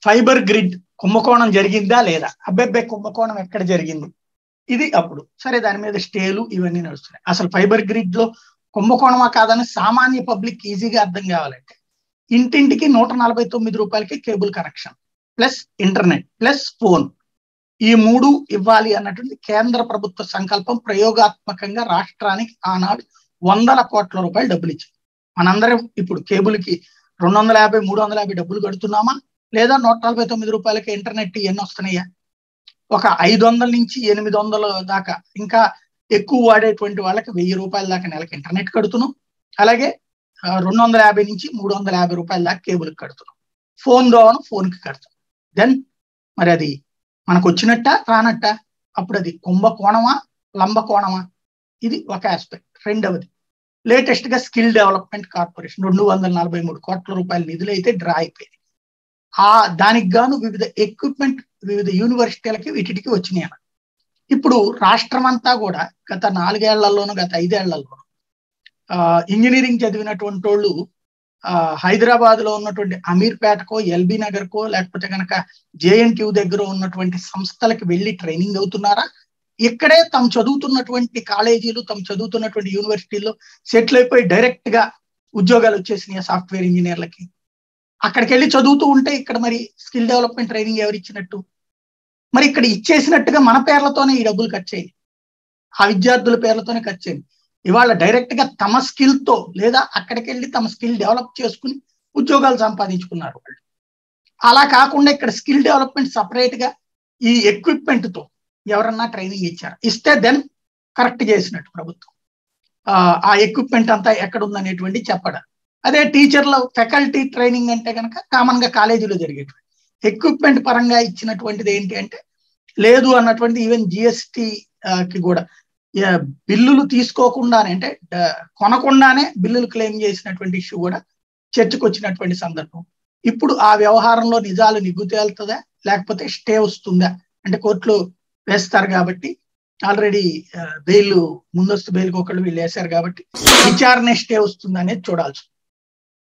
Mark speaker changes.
Speaker 1: fibre grid కుంభకోణం జరిగిందా లేదా అబ్బెబ్బే కుంభకోణం ఎక్కడ జరిగింది ఇది అప్పుడు సరే దాని మీద స్టేలు ఇవన్నీ నడుస్తున్నాయి అసలు ఫైబర్ గ్రిడ్ లో కుంభకోణమా కాదని సామాన్య పబ్లిక్ ఈజీగా అర్థం కావాలంటే ఇంటింటికి నూట నలభై తొమ్మిది రూపాయలకి cable connection plus internet plus phone ఈ మూడు ఇవ్వాలి అన్నటువంటి కేంద్ర ప్రభుత్వ సంకల్పం ప్రయోగాత్మకంగా రాష్ట్రానికి ఆనాడు వందల కోట్ల రూపాయలు డబ్బులు ఇచ్చింది మనందరం ఇప్పుడు కేబుల్ కి రెండు వందల యాభై మూడు వందల యాభై డబ్బులు కడుతున్నామా లేదా నూట నలభై తొమ్మిది రూపాయలకి ఇంటర్నెట్ ఎన్ని వస్తున్నాయా ఒక ఐదు వందల నుంచి ఎనిమిది వందల దాకా ఇంకా ఎక్కువ వాడేటువంటి వాళ్ళకి వెయ్యి రూపాయల దాకా నెలకి ఇంటర్నెట్ కడుతున్నాం అలాగే రెండు వందల యాభై నుంచి మూడు వందల యాభై రూపాయల దాకా కేబుల్కి కడుతున్నాం ఫోన్ ద్వారా ఫోన్కి కడతాం దెన్ మరి అది మనకు వచ్చినట్ట రానట్ట అప్పుడు అది కుంభకోణమా లంబకోణమా ఇది ఒక ఆస్పెక్ట్ రెండవది లేటెస్ట్ గా స్కిల్ డెవలప్మెంట్ కార్పొరేషన్ రెండు వందల నలభై మూడు కోట్ల రూపాయల నిధులు అయితే డ్రా అయిపోయింది ఆ దానికి గాను వివిధ ఎక్విప్మెంట్ వివిధ యూనివర్సిటీలకి వీటికి వచ్చినాయి ఇప్పుడు రాష్ట్రం అంతా కూడా గత నాలుగేళ్లలోనూ గత ఐదేళ్లలోనూ ఇంజనీరింగ్ చదివినటువంటి వాళ్ళు హైదరాబాద్ లో ఉన్నటువంటి అమీర్పేటకో ఎల్బీ నగర్ కో లేకపోతే కనుక జేఎన్టీయూ దగ్గర ఉన్నటువంటి సంస్థలకు వెళ్ళి ట్రైనింగ్ అవుతున్నారా ఇక్కడే తమ చదువుతున్నటువంటి కాలేజీలు తమ చదువుతున్నటువంటి యూనివర్సిటీల్లో సెటిల్ అయిపోయి డైరెక్ట్ గా ఉద్యోగాలు వచ్చేసినాయి సాఫ్ట్వేర్ ఇంజనీర్లకి అక్కడికి వెళ్ళి చదువుతూ ఉంటే ఇక్కడ మరి స్కిల్ డెవలప్మెంట్ ట్రైనింగ్ ఎవరు ఇచ్చినట్టు మరి ఇక్కడ ఇచ్చేసినట్టుగా మన పేర్లతోనే ఈ డబ్బులు ఖర్చు అయ్యింది ఆ విద్యార్థుల పేర్లతోనే ఖర్చు అయింది ఇవాళ డైరెక్ట్ గా తమ స్కిల్ తో లేదా అక్కడికి వెళ్ళి తమ స్కిల్ డెవలప్ చేసుకుని ఉద్యోగాలు సంపాదించుకున్నారు వాళ్ళు అలా కాకుండా ఇక్కడ స్కిల్ డెవలప్మెంట్ సపరేట్ గా ఈ ఎక్విప్మెంట్ తో ఎవరన్నా ట్రైనింగ్ ఇచ్చారు ఇస్తే దెన్ కరెక్ట్ చేసినట్టు ప్రభుత్వం ఆ ఎక్విప్మెంట్ అంతా ఎక్కడ ఉందనేటువంటి చెప్పడం అదే టీచర్ల ఫ్యాకల్టీ ట్రైనింగ్ అంటే కనుక కామన్ గా కాలేజీలో జరిగేటువంటి ఎక్విప్మెంట్ పరంగా ఇచ్చినటువంటిది ఏంటి అంటే లేదు అన్నటువంటి ఈవెన్ జిఎస్టి కి కూడా బిల్లులు తీసుకోకుండానే అంటే కొనకుండానే బిల్లులు క్లెయిమ్ చేసినటువంటి ఇష్యూ కూడా చర్చకు వచ్చినటువంటి సందర్భం ఇప్పుడు ఆ వ్యవహారంలో నిజాలు నిగ్గు తేలుతుందా లేకపోతే స్టే వస్తుందా అంటే కోర్టులో వేస్తారు కాబట్టి ఆల్రెడీ బెయిల్ ముందస్తు బెయిల్కి ఒకళ్ళు వీళ్ళు వేశారు కాబట్టి విచారణ స్టే వస్తుంది అనేది చూడాల్సి